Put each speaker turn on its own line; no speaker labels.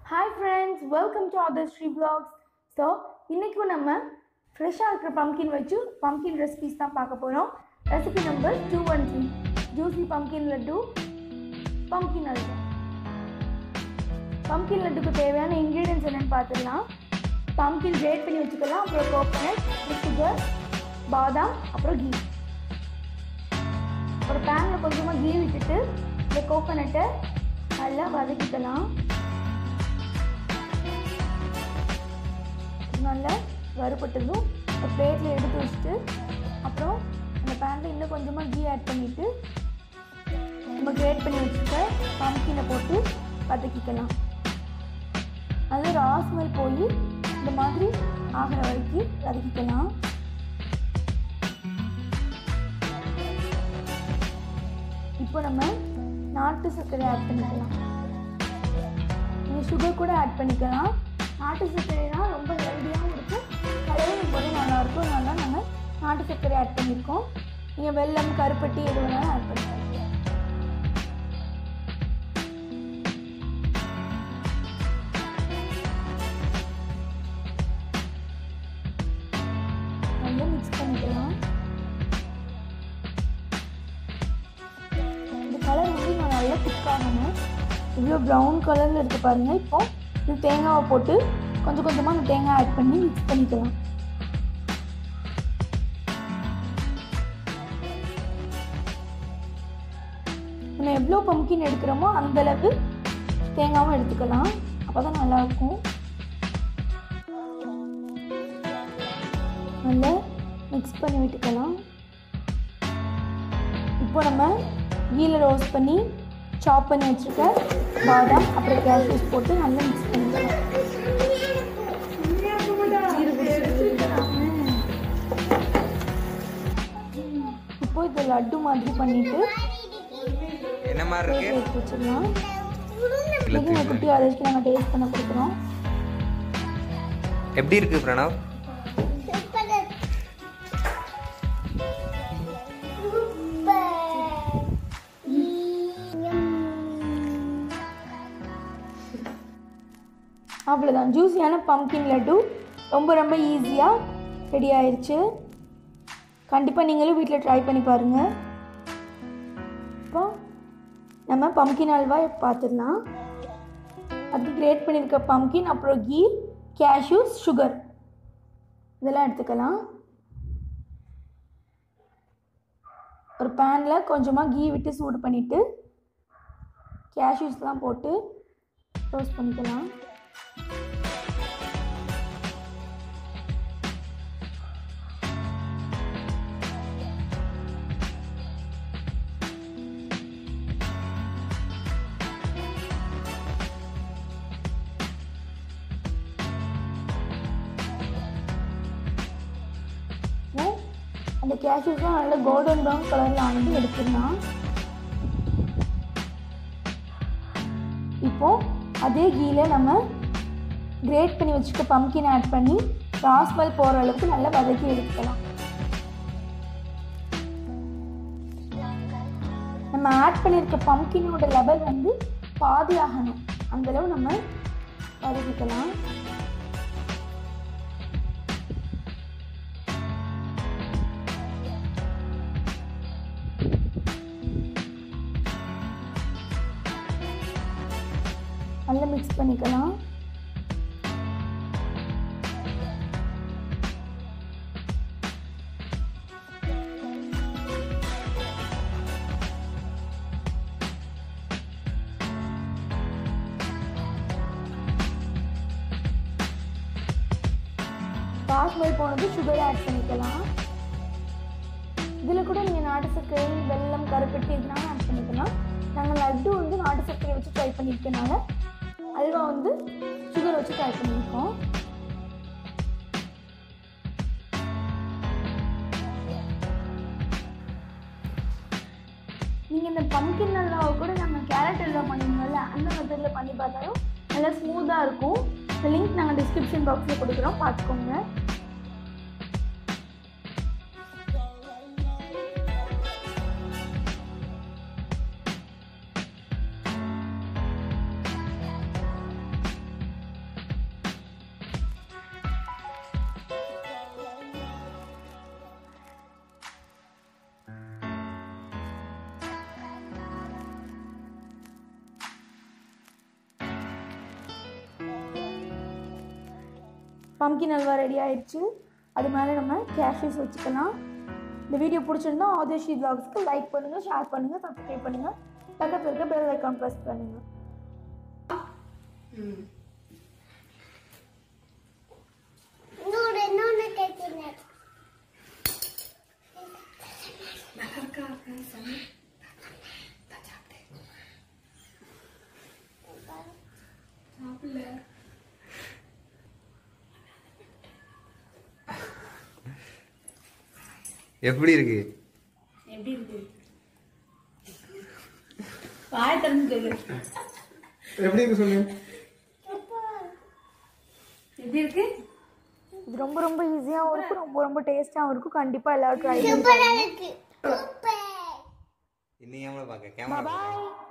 hi friends welcome to Adharshi vlogs so இன்றைக்கும் நம்ம ஃப்ரெஷ்ஷாக இருக்கிற பம்கின் வச்சு பம்கின் ரெசிபிஸ் தான் பார்க்க போகிறோம் recipe number two one three juicy pumpkin laddu pumpkin halwa pumpkin லட்டுக்கு தேவையான இன்க்ரீடியன்ஸ் என்னென்னு பார்த்துடலாம் பம்கின் கிரேட் பண்ணி வச்சுக்கலாம் அப்புறம் கோகனட் சுகர் பாதாம் அப்புறம் கீ ஒரு பேனில் கொஞ்சமாக கீ விட்டுட்டு இந்த கோகனட்டை நல்லா வதக்கிக்கலாம் நல்லா வறுபட்டதும் ஒரு பிளேட்டில் எடுத்து வச்சுட்டு அப்புறம் அந்த பேனில் இன்னும் கொஞ்சமாக கீ ஆட் பண்ணிவிட்டு நம்ம கிரேட் பண்ணி வச்சுருக்க பம்கினை போட்டு வதக்கிக்கலாம் அது ரா ஸ்மெல் போய் இந்த மாதிரி ஆகிற வரைக்கும் வதக்கிக்கலாம் இப்போ நம்ம நாட்டு சர்க்கரை ஆட் பண்ணிக்கலாம் நீங்கள் சுகர் கூட ஆட் பண்ணிக்கலாம் நாட்டு சர்க்கரைனா ரொம்ப ஹெல்த்தியாகவும் இருக்கும் கலரும் ரொம்பவே நல்லாயிருக்கும் அதனால நம்ம நாட்டு சர்க்கரை ஆட் பண்ணியிருக்கோம் நீங்கள் வெல்லம் கருப்பட்டி எது வேணாலும் ஆட் பண்ணிக்கலாம் நல்லா மிக்ஸ் பண்ணிக்கலாம் இந்த கலர் வந்து நான் நல்லா திக்காகணும் இவ்வளோ ப்ரௌன் கலரில் இருக்குது பாருங்கள் இப்போ இது தேங்காவை போட்டு கொஞ்சம் கொஞ்சமாக அந்த தேங்காய் ஆட் பண்ணி மிக்ஸ் பண்ணிக்கலாம் நம்ம எவ்வளோ பம்கின் எடுக்கிறோமோ அந்த அளவு தேங்காவும் எடுத்துக்கலாம் அப்போ தான் நல்லாயிருக்கும் நல்லா மிக்ஸ் பண்ணி விட்டுக்கலாம் இப்போ நம்ம கீழே ரோஸ்ட் பண்ணி சாப் பண்ணி வச்சுருக்க பாதாம் அப்புறம் கேஷ்யூஸ் போட்டு நல்லா மிக்ஸ் பண்ணிக்கலாம் இப்போ இது லட்டு மாதிரி பண்ணிட்டு
என்ன மாதிரி இருக்கு
எடுத்து வச்சிடலாம் இது குட்டி அரைச்சி நாங்கள் டேஸ்ட் பண்ண கொடுக்குறோம்
எப்படி இருக்கு பிரணவ்
அவ்வளோதான் ஜூஸியான பம்கின் லட்டு ரொம்ப ரொம்ப ஈஸியாக ரெடி ஆயிடுச்சு கண்டிப்பாக நீங்களும் வீட்டில் ட்ரை பண்ணி பாருங்கள் இப்போ நம்ம பம்கின் அல்வா பார்த்துடலாம் அதுக்கு கிரேட் பண்ணியிருக்க பம்கின் அப்புறம் கீ கேஷ்யூஸ் சுகர் இதெல்லாம் எடுத்துக்கலாம் ஒரு பேனில் கொஞ்சமாக கீ விட்டு சூடு பண்ணிவிட்டு கேஷ்யூஸ்லாம் போட்டு ரோஸ்ட் பண்ணிக்கலாம் இப்போ அந்த கேஷ்யூஸும் நல்ல கோல்டன் ப்ரௌன் கலரில் ஆனது எடுத்துடலாம் இப்போ அதே கீழே நம்ம கிரேட் பண்ணி வச்சுக்க பம்கின் ஆட் பண்ணி ராஸ்மல் போகிற அளவுக்கு நல்லா வதக்கி எடுத்துக்கலாம் நம்ம ஆட் பண்ணியிருக்க பம்கினோட லெவல் வந்து பாதி ஆகணும் அந்தளவு நம்ம வதக்கிக்கலாம் நல்லா மிக்ஸ் பண்ணிக்கலாம் பாஸ்மல் போனது சுகர் ஆட் பண்ணிக்கலாம் இதில் கூட நீங்கள் நாட்டு சர்க்கரை வெல்லம் கருப்பட்டி இதெல்லாம் ஆட் பண்ணிக்கலாம் நாங்கள் லட்டு வந்து நாட்டு சர்க்கரை வச்சு ட்ரை பண்ணியிருக்கனால அல்வா வந்து சுகர் வச்சு ட்ரை பண்ணியிருக்கோம் நீங்கள் இந்த பம்கின் அல்வாவை கூட நாங்கள் கேரட் அல்வா பண்ணிருந்தோம்ல அந்த மெத்தடில் பண்ணி பார்த்தாலும் நல்லா ஸ்மூத்தாக இருக்கும் இந்த லிங்க் நாங்கள் டிஸ்கிரிப்ஷன் பாக்ஸில் கொடுக்குறோம் பார்த்துக்கோங்க பம்கின் அல்வா ரெடி ஆயிடுச்சு அது மேலே நம்ம கேஷ்யூஸ் வச்சுக்கலாம் இந்த வீடியோ பிடிச்சிருந்தா ஆதர்ஷி vlogsக்கு லைக் பண்ணுங்கள் ஷேர் பண்ணுங்கள் சப்ஸ்கிரைப் பண்ணுங்கள் பக்கத்தில் இருக்க பெல் ஐக்கான் ப்ரெஸ் பண்ணுங்கள்
இன்னொரு இன்னொன்று கேட்கிறேன்
எப்படி இருக்கு
எப்படி இருக்கு வாய் திறந்து சொல்லு
எப்படி இருக்கு சொல்லு
எப்படி இருக்கு
இது ரொம்ப ரொம்ப ஈஸியாகவும் இருக்கும் ரொம்ப ரொம்ப டேஸ்ட்டாகவும் இருக்கும் கண்டிப்பாக எல்லாரும் ட்ரை பண்ணி
சூப்பராக இருக்கு சூப்பர்
இன்னும் ஏன் பார்க்க கேமரா
பாய்